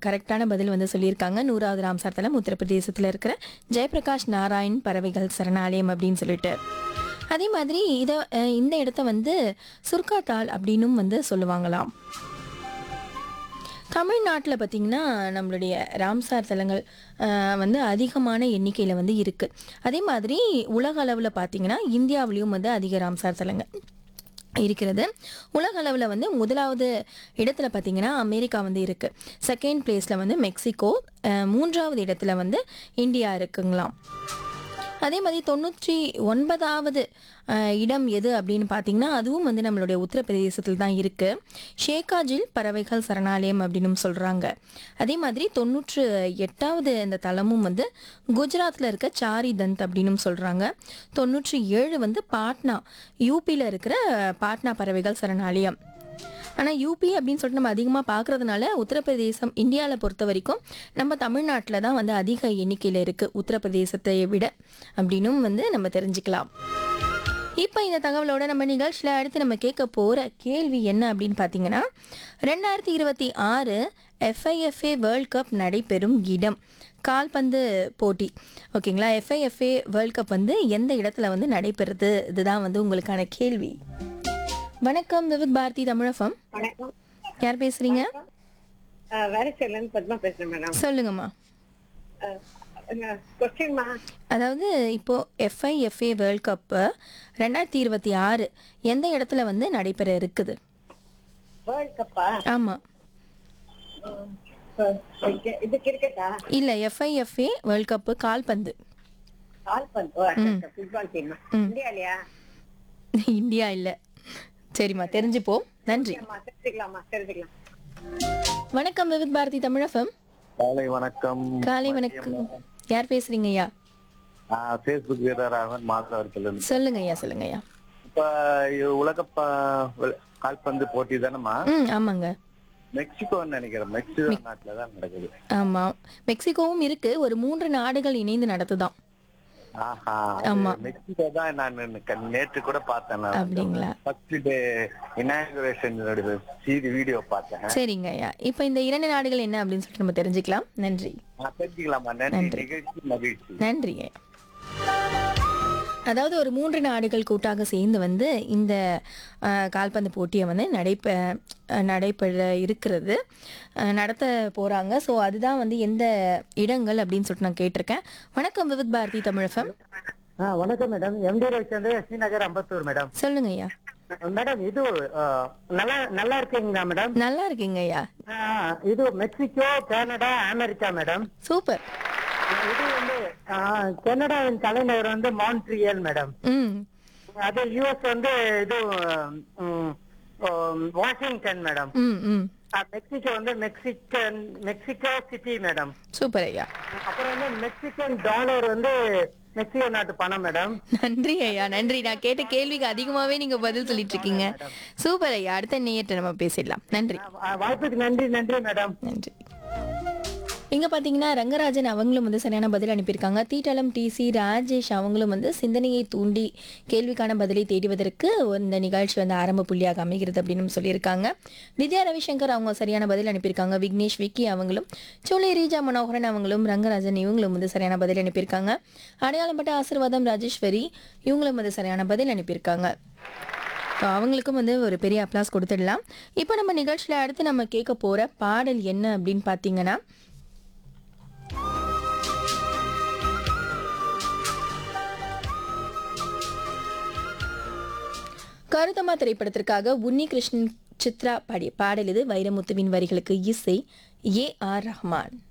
கரெக்டான பதில் வந்து சொல்லியிருக்காங்க நூறாவது ராம்சார் தலம் உத்தரப்பிரதேசத்தில் இருக்கிற ஜெயபிரகாஷ் நாராயண் பறவைகள் சரணாலயம் அப்படின்னு சொல்லிட்டு அதே மாதிரி இதை அஹ், இந்த இடத்த வந்து சுர்காத்தால் அப்படின்னும் வந்து சொல்லுவாங்களாம் தமிழ்நாட்டில் பார்த்திங்கன்னா நம்மளுடைய ராம்சார் தலங்கள் அஹ், வந்து அதிகமான எண்ணிக்கையில் வந்து இருக்குது அதே மாதிரி உலக அளவில் பார்த்திங்கன்னா இந்தியாவிலையும் வந்து அதிக ராம்சார் தலங்கள் இருக்கிறது உலக அளவில் வந்து முதலாவது இடத்துல பார்த்திங்கன்னா அமெரிக்கா வந்து இருக்குது செகண்ட் பிளேஸில் வந்து மெக்சிகோ அஹ், மூன்றாவது இடத்துல வந்து இந்தியா இருக்குங்களாம் அதே மாதிரி தொண்ணூற்றி ஒன்பதாவது அஹ், இடம் எது அப்படின்னு பார்த்தீங்கன்னா அதுவும் வந்து நம்மளுடைய உத்தரப்பிரதேசத்தில் தான் இருக்குது ஷேகாஜில் பறவைகள் சரணாலயம் அப்படின்னு சொல்கிறாங்க அதே மாதிரி தொண்ணூற்று எட்டாவது இந்த தலமும் வந்து குஜராத்தில் இருக்க சாரி தந்த் அப்படின்னு சொல்கிறாங்க தொண்ணூற்றி ஏழு வந்து பாட்னா யூபியில் இருக்கிற பாட்னா பறவைகள் சரணாலயம் ஆனால் யூபி அப்படின்னு சொல்லிட்டு நம்ம அதிகமாக பார்க்கறதுனால உத்தரப்பிரதேசம் இந்தியாவில் பொறுத்த வரைக்கும் நம்ம தமிழ்நாட்டில் தான் வந்து அதிக எண்ணிக்கையில் இருக்குது உத்தரப்பிரதேசத்தை விட அப்படின்னும் வந்து நம்ம தெரிஞ்சுக்கலாம் இப்போ இந்த தகவலோட நம்ம நிகழ்ச்சியில் அடுத்து நம்ம கேட்க போகிற கேள்வி என்ன அப்படின்னு பார்த்தீங்கன்னா ரெண்டாயிரத்தி இருபத்தி ஆறு எஃப்ஐஎஃப்ஏ வேர்ல்ட் கப் நடைபெறும் இடம் கால்பந்து போட்டி ஓகேங்களா எஃப்ஐஎஃப்ஏ வேர்ல்ட் கப் வந்து எந்த இடத்துல வந்து நடைபெறுது இதுதான் வந்து உங்களுக்கான கேள்வி வணக்கம் விவித் பாரதி தமிழஃபம் வணக்கம் யார் பேசுறீங்க அஹ் வேலை செய்யலன்னு பத்மா பேசுறேன் மேடம் சொல்லுங்கம்மா கொஸ்டின்மா அதாவது இப்போ எஃப்ஐஎஃப்ஏ வேர்ல்ட் கப்பு ரெண்டாயிரத்தி இருபத்தி ஆறு எந்த இடத்துல வந்து நடைபெற இருக்குது வேர்ல்ட் கப்பா ஆமாம் இது கிரிக்கெட்டா இல்லை எஃப்ஐஎஃப்ஏ வேர்ல்ட் கப்பு கால்பந்து கால்பந்து ஃபுட்பால் டீம் இந்தியாலயா இந்தியா இல்லை சரிம்மா தெரிஞ்சுப்போம் நன்றி ஆமா தெரிஞ்சுக்கலாமா தெரிஞ்சுக்கலாம் வணக்கம் விவித் பாரதி தமிழஃபம் காலை வணக்கம் காலை வணக்கம் யார் பேசுறீங்க ஐயா ஃபேஸ்புக் வீரராகவன் மாதவர்கள் சொல்லுங்க ஐயா சொல்லுங்க ஐயா இப்ப இது உலக ப- விள- கால்பந்து போட்டி தானேமா ம் ஆமாங்க மெக்சிகோன்னு நினைக்கிறேன் மெக்சிகோ நாட்டுல தான் நடக்குது ஆமாம் மெக்சிகோவும் இருக்கு ஒரு மூன்று நாடுகள் இணைந்து நடத்துதான் ஆஹா ஆமா. மெக்சிகோ தான் நான் நே- நேற்று கூட பார்த்தேன் நான் அப்படிங்களா ஃபர்ஸ்ட் டே இனாகுரேஷன் சீரி வீடியோ பார்த்தேன் சரிங்க ஐயா இப்போ இந்த இரண்டு நாடுகள் என்ன அப்படின்னு சொல்லிட்டு நம்ம தெரிஞ்சுக்கலாம் நன்றி நான் தெரிஞ்சுக்கலாமா நன்றி நிகழ்ச்சி மகிழ்ச்சி நன்றி ஐயா அதாவது ஒரு மூன்று நாடுகள் கூட்டாக சேர்ந்து வந்து இந்த அஹ், கால்பந்து போட்டியை வந்து நடைபெ அஹ், நடைபெற இருக்கிறது அஹ், நடத்த போகிறாங்க ஸோ அதுதான் வந்து எந்த இடங்கள் அப்படின்னு சொல்லிட்டு நான் கேட்டிருக்கேன் வணக்கம் விவித் பாரதி தமிழகம் ஆ வணக்கம் madam MD Ravichandra Srinagar Ambattur madam சொல்லுங்க ஐயா மேடம் இது ஆ, நல்லா நல்லா இருக்கீங்களா மேடம் நல்லா இருக்கீங்க ஐயா ஆ, இது Mexico Canada America madam super இது வந்து ஆ, கனடாவின் தலைநகர் வந்து மான்ட்ரியல் மேடம் ம் அது யுஎஸ் வந்து இது ம், ம், வாஷிங்டன் மேடம் ம் ம் ஆ, மெக்சிகோ வந்து Mexican Mexico city madam super ஐயா அப்புறம் வந்து மெக்சிகன் டாலர் வந்து மெக்சிகோ நாட்டு பணம் மேடம் நன்றி ஐயா நன்றி நான் கேட்ட கேள்விக்கு அதிகமாகவே நீங்கள் பதில் சொல்லிட்டு இருக்கீங்க சூப்பர் ஐயா அடுத்த நேயத்தை நம்ம பேசிடலாம் நன்றி ஆ, வாய்ப்புக்கு நன்றி நன்றி மேடம் நன்றி இங்க பாத்தீங்கன்னா ரங்கராஜன் அவங்களும் வந்து சரியான பதில் அனுப்பியிருக்காங்க தீட்டலம் டிசி ராஜேஷ் அவங்களும் வந்து சிந்தனையை தூண்டி கேள்விக்கான பதிலை தேடுவதற்கு இந்த நிகழ்ச்சி வந்து ஆரம்ப புள்ளியாக அமைகிறது அப்படின்னு சொல்லியிருக்காங்க வித்யா ரவிசங்கர் அவங்க சரியான பதில் அனுப்பியிருக்காங்க விக்னேஷ் விக்கி அவங்களும் சோலை ரீஜா மனோகரன் அவங்களும் ரங்கராஜன் இவங்களும் வந்து சரியான பதில் அனுப்பியிருக்காங்க அடையாளப்பட்ட ஆசிர்வாதம் ராஜேஸ்வரி இவங்களும் வந்து சரியான பதில் அனுப்பியிருக்காங்க ஸோ அவங்களுக்கும் வந்து ஒரு பெரிய அப்ளாஸ் கொடுத்துடலாம் இப்போ நம்ம நிகழ்ச்சியில் அடுத்து நம்ம கேட்க போகிற பாடல் என்ன அப்படின்னு பார்த்தீங்கன்னா கருத்தம்மா திரைப்படத்திற்காக உன்னி கிருஷ்ணன் சித்ரா பாடிய பாடல் இது வைரமுத்துவின் வரிகளுக்கு இசை ஏ ஆர் ரஹ்மான்